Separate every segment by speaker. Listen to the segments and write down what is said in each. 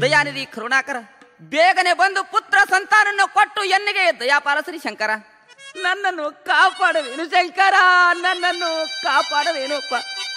Speaker 1: ದಯಾನಿಧಿ ಕರುಣಾಕರ ಬೇಗನೆ ಬಂದು ಪುತ್ರ ಸಂತಾನನ್ನು ಕೊಟ್ಟು ಎನ್ನಿಗೆ ದಯಾಪಾಲಸರಿ ಶಂಕರ ನನ್ನನ್ನು ಕಾಪಾಡುವೇನು ಶಂಕರ ನನ್ನನ್ನು ಕಾಪಾಡುವೇನಪ್ಪ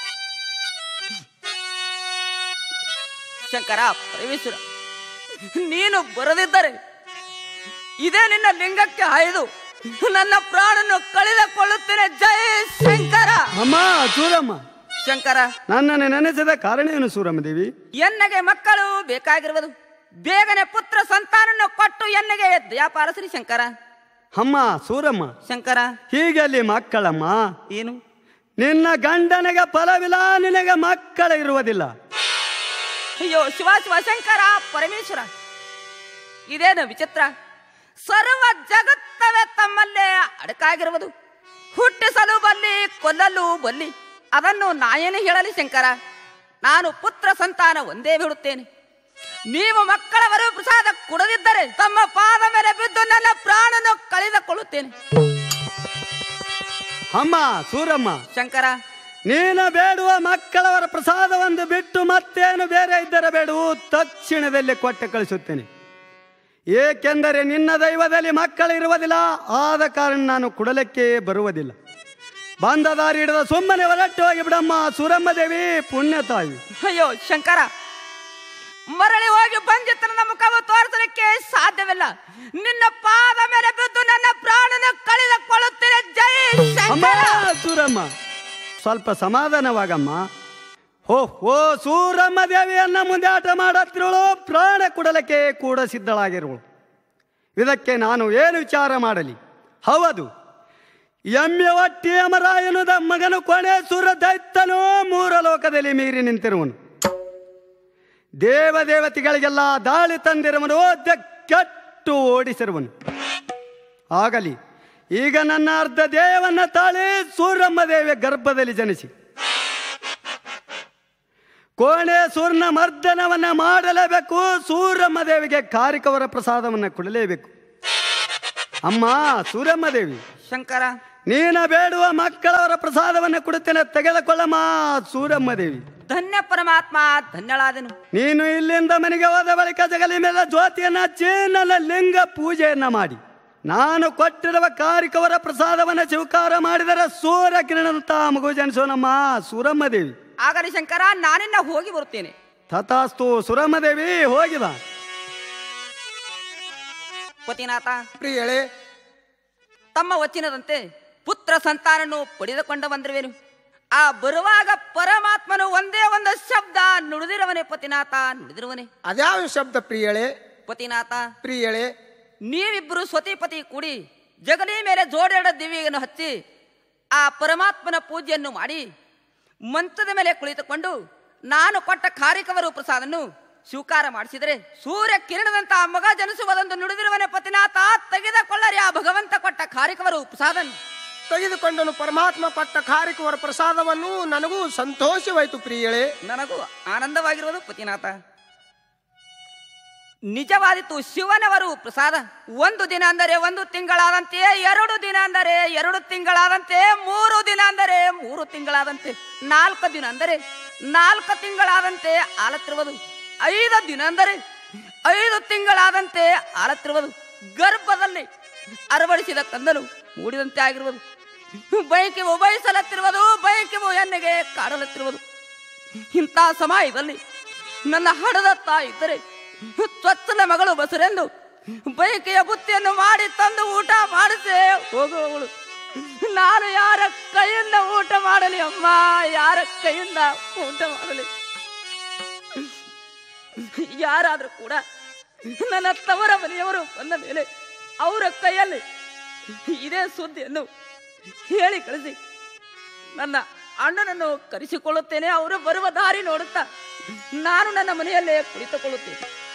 Speaker 1: ಶಂಕರ ಪರಮೇಶ್ವರ ನೀನು ಬರದಿದ್ದರೆ ಇದೇ ನಿನ್ನ ಲಿಂಗಕ್ಕೆ ಹಾಯ್ದು ನನ್ನ ಪ್ರಾಣನ್ನು ಕಳೆದುಕೊಳ್ಳುತ್ತೇನೆ ಜೈ ಶಂಕರ
Speaker 2: ಅಮ್ಮ ಸೂರಮ್ಮ
Speaker 1: ಶಂಕರ
Speaker 2: ನನ್ನನ್ನು ನೆನೆಸಿದ ಕಾರಣ ಏನು ಸೂರಮ್ಮ ದೇವಿ
Speaker 1: ಎನ್ನಗೆ ಮಕ್ಕಳು ಬೇಕಾಗಿರುವುದು ಬೇಗನೆ ಪುತ್ರ ಸಂತಾನನ್ನು ಕೊಟ್ಟು ಎನ್ನಗೆ ದಯಾಪಾಲಸರಿ ಶಂಕರ
Speaker 2: ಅಮ್ಮ ಸೂರಮ್ಮ
Speaker 1: ಶಂಕರ
Speaker 2: ಹೀಗೆ ಅಲ್ಲಿ ಮಕ್ಕಳಮ್ಮ
Speaker 1: ಏನು
Speaker 2: ನಿನ್ನ ಗಂಡನಿಗೆ ಫಲವಿಲ್ಲ ನಿನಗೆ ಮಕ್ಕಳ ಇರುವುದಿಲ್ಲ
Speaker 1: ಅಯ್ಯೋ ಶಿವ ಶಿವ ಶಂಕರ ಪರಮೇಶ್ವರ ಇದೇನು ವಿಚಿತ್ರ ಸರ್ವ ಜಗತ್ತವೇ ತಮ್ಮಲ್ಲೇ ಅಡಕಾಗಿರುವುದು ಹುಟ್ಟಿಸಲು ಬಲ್ಲಿ ಕೊಲ್ಲಲು ಬಲ್ಲಿ ಅದನ್ನು ನಾಯೇನು ಹೇಳಲಿ ಶಂಕರ ನಾನು ಪುತ್ರ ಸಂತಾನ ಒಂದೇ ಬಿಡುತ್ತೇನೆ ನೀವು ಮಕ್ಕಳವರು ಪ್ರಸಾದ ಕೊಡದಿದ್ದರೆ ತಮ್ಮ ಪಾದ ಮೇಲೆ ಬಿದ್ದು ನನ್ನ ಪ್ರಾಣನು ಕಳೆದುಕೊಳ್ಳುತ್ತೇನೆ
Speaker 2: ಅಮ್ಮ ಸೂರಮ್ಮ
Speaker 1: ಶಂಕರ
Speaker 2: ನೀನು ಬೇಡುವ ಮಕ್ಕಳವರ ಪ್ರಸಾದವನ್ನು ಬಿಟ್ಟು ಮತ್ತೇನು ಬೇರೆ ಇದ್ದರೆ ಬೇಡವು ತಕ್ಷಣದಲ್ಲಿ ಕೊಟ್ಟು ಕಳಿಸುತ್ತೇನೆ ಏಕೆಂದರೆ ನಿನ್ನ ದೈವದಲ್ಲಿ ಮಕ್ಕಳಿರುವುದಿಲ್ಲ ಆದ ಕಾರಣ ನಾನು ಕುಡಲಕ್ಕೆ ಬರುವುದಿಲ್ಲ ಬಂದ ದಾರಿ ಹಿಡಿದ ಸುಮ್ಮನೆ ಹೊರಟು ಹೋಗಿ ಬಿಡಮ್ಮ ಸೂರಮ್ಮ ದೇವಿ ಪುಣ್ಯ ತಾಯಿ
Speaker 1: ಅಯ್ಯೋ ಶಂಕರ ಮರಳಿ ಹೋಗಿ ಬಂಜಿತನ ಮುಖವು ತೋರಿಸಲಿಕ್ಕೆ ಸಾಧ್ಯವಿಲ್ಲ ನಿನ್ನ ಪಾದ ಮೇಲೆ ಬಿದ್ದು ನನ್ನ ಪ್ರಾಣನ ಕಳೆದುಕೊಳ್ಳುತ್ತೇನೆ ಜೈ
Speaker 2: ಅಮ್ಮ
Speaker 1: ಶಂಕರ
Speaker 2: ಸೂರಮ್ಮ ಸ್ವಲ್ಪ ಸಮಾಧಾನವಾಗಮ್ಮ ಹೋ ಓ ಸೂರಮ್ಮ ದೇವಿಯನ್ನ ಮುಂದೆ ಆಟ ಮಾಡತ್ತಿರುವಳು ಪ್ರಾಣ ಕೊಡಲಕ್ಕೆ ಕೂಡ ಸಿದ್ಧಳಾಗಿರುವಳು ಇದಕ್ಕೆ ನಾನು ಏನು ವಿಚಾರ ಮಾಡಲಿ ಹೌದು ಎಮ್ಮೆ ಒಟ್ಟಿ ಅಮರಾಯನುದ ಮಗನು ಕೊನೆ ಸುರ ದೈತ್ತನು ಮೂರ ಲೋಕದಲ್ಲಿ ಮೀರಿ ನಿಂತಿರುವನು ದೇವದೇವತೆಗಳಿಗೆಲ್ಲ ದಾಳಿ ತಂದಿರುವನು ಕೆಟ್ಟು ಓಡಿಸಿರುವನು ಆಗಲಿ ಈಗ ನನ್ನ ಅರ್ಧ ದೇವನ್ನ ತಾಳಿ ಸೂರಮ್ಮ ದೇವಿಯ ಗರ್ಭದಲ್ಲಿ ಜನಿಸಿ ಕೋಣೆ ಸೂರ್ಣ ಮರ್ದನವನ್ನ ಮಾಡಲೇಬೇಕು ಸೂರಮ್ಮ ದೇವಿಗೆ ಕಾರಿಕವರ ಪ್ರಸಾದವನ್ನ ಕೊಡಲೇಬೇಕು ಅಮ್ಮ ಸೂರಮ್ಮ ದೇವಿ
Speaker 1: ಶಂಕರ
Speaker 2: ನೀನ ಬೇಡುವ ಮಕ್ಕಳವರ ಪ್ರಸಾದವನ್ನ ಕೊಡುತ್ತೇನೆ ತೆಗೆದುಕೊಳ್ಳಮ್ಮ ಸೂರಮ್ಮ ದೇವಿ
Speaker 1: ಧನ್ಯ ಪರಮಾತ್ಮ ಧನ್ಯಳಾದನು
Speaker 2: ನೀನು ಇಲ್ಲಿಂದ ಮನೆಗೆ ಹೋದ ಬಳಿಕ ಜಗಲಿ ಮೇಲೆ ಜ್ಯೋತಿಯನ್ನ ಹಚ್ಚಿ ನನ್ನ ಲಿಂಗ ಪೂಜೆಯನ್ನ ಮಾಡಿ ನಾನು ಕೊಟ್ಟಿರುವ ಕಾರಿಕವರ ಪ್ರಸಾದವನ್ನ ಸ್ವೀಕಾರ ಮಾಡಿದರೆ ಸೂರ್ಯ ಕಿರಣಂತ ಮಗು ಜನಿಸೋನಮ್ಮ ಸೂರಮ್ಮ ದೇವಿ
Speaker 1: ಆಗಲಿ ಶಂಕರ ನಾನಿನ್ನ ಹೋಗಿ ಬರುತ್ತೇನೆ
Speaker 2: ತಥಾಸ್ತು ಸುರಮ್ಮ ದೇವಿ ಹೋಗಿ ಬಾ
Speaker 1: ಪತಿನಾಥ
Speaker 3: ಪ್ರಿಯಳೇ
Speaker 1: ತಮ್ಮ ವಚನದಂತೆ ಪುತ್ರ ಸಂತಾನನ್ನು ಪಡೆದುಕೊಂಡು ಬಂದಿರುವೆನು ಆ ಬರುವಾಗ ಪರಮಾತ್ಮನು ಒಂದೇ ಒಂದು ಶಬ್ದ ನುಡಿದಿರುವನೆ ಪತಿನಾಥ ನುಡಿದಿರುವನೆ
Speaker 3: ಅದ್ಯಾವ ಶಬ್ದ ಪ್ರಿಯಳೇ
Speaker 1: ಪತಿನಾಥ
Speaker 3: ಪ್ರಿಯಳೇ
Speaker 1: ನೀವಿಬ್ಬರು ಸ್ವತಿಪತಿ ಕೂಡಿ ಜಗಲಿ ಮೇಲೆ ಜೋಡೆರಡ ದಿವ್ಯವನ್ನು ಹಚ್ಚಿ ಆ ಪರಮಾತ್ಮನ ಪೂಜೆಯನ್ನು ಮಾಡಿ ಮಂಚದ ಮೇಲೆ ಕುಳಿತುಕೊಂಡು ನಾನು ಕೊಟ್ಟ ಕಾರಿಕವರು ಪ್ರಸಾದನ್ನು ಸ್ವೀಕಾರ ಮಾಡಿಸಿದರೆ ಸೂರ್ಯ ಕಿರಣದಂತ ಮಗ ಜನಿಸುವುದೊಂದು ನುಡಿದಿರುವನೆ ಪತಿನಾಥ ತೆಗೆದುಕೊಳ್ಳರಿ ಆ ಭಗವಂತ ಕೊಟ್ಟ ಕಾರಿಕವರು ಪ್ರಸಾದನ್ನು
Speaker 3: ತೆಗೆದುಕೊಂಡನು ಪರಮಾತ್ಮ ಕೊಟ್ಟ ಕಾರಿಕವರ ಪ್ರಸಾದವನ್ನು ನನಗೂ ಸಂತೋಷವಾಯಿತು ಪ್ರಿಯಳೇ
Speaker 1: ನನಗೂ ಆನಂದವಾಗಿರುವುದು ಪತಿನಾಥ ನಿಜವಾದಿತ್ತು ಶಿವನವರು ಪ್ರಸಾದ ಒಂದು ದಿನ ಅಂದರೆ ಒಂದು ತಿಂಗಳಾದಂತೆ ಎರಡು ದಿನ ಅಂದರೆ ಎರಡು ತಿಂಗಳಾದಂತೆ ಮೂರು ದಿನ ಅಂದರೆ ಮೂರು ತಿಂಗಳಾದಂತೆ ನಾಲ್ಕು ದಿನ ಅಂದರೆ ನಾಲ್ಕು ತಿಂಗಳಾದಂತೆ ಆಲತ್ತಿರುವುದು ಐದು ದಿನ ಅಂದರೆ ಐದು ತಿಂಗಳಾದಂತೆ ಆಲತ್ತಿರುವುದು ಗರ್ಭದಲ್ಲಿ ಅರವಡಿಸಿದ ಕಂದನು ಮೂಡಿದಂತೆ ಆಗಿರುವುದು ಬೈಕಿ ಉಬಯಿಸಲತ್ತಿರುವುದು ಬೈಕಿ ಎಣ್ಣೆಗೆ ಕಾಡಲತ್ತಿರುವುದು ಇಂಥ ಸಮಯದಲ್ಲಿ ನನ್ನ ಹಡದ ತಾಯಿ ಇದ್ದರೆ ತ್ವಚ್ಚಲ ಮಗಳು ಬಸರೆಂದು ಬಯಕೆಯ ಬುತ್ತಿಯನ್ನು ಮಾಡಿ ತಂದು ಊಟ ಮಾಡಿಸೇ ಹೋಗುವವಳು ನಾನು ಯಾರ ಕೈಯಿಂದ ಊಟ ಮಾಡಲಿ ಅಮ್ಮ ಯಾರ ಕೈಯಿಂದ ಊಟ ಮಾಡಲಿ ಯಾರಾದ್ರೂ ಕೂಡ ನನ್ನ ತವರ ಮನೆಯವರು ಬಂದ ಮೇಲೆ ಅವರ ಕೈಯಲ್ಲಿ ಇದೇ ಸುದ್ದಿಯನ್ನು ಹೇಳಿ ಕಳಿಸಿ ನನ್ನ ಅಣ್ಣನನ್ನು ಕರೆಸಿಕೊಳ್ಳುತ್ತೇನೆ ಅವರು ಬರುವ ದಾರಿ ನೋಡುತ್ತಾ ನಾನು ನನ್ನ ಮನೆಯಲ್ಲೇ ಕುಳಿತುಕೊಳ್ಳುತ್ತೇನೆ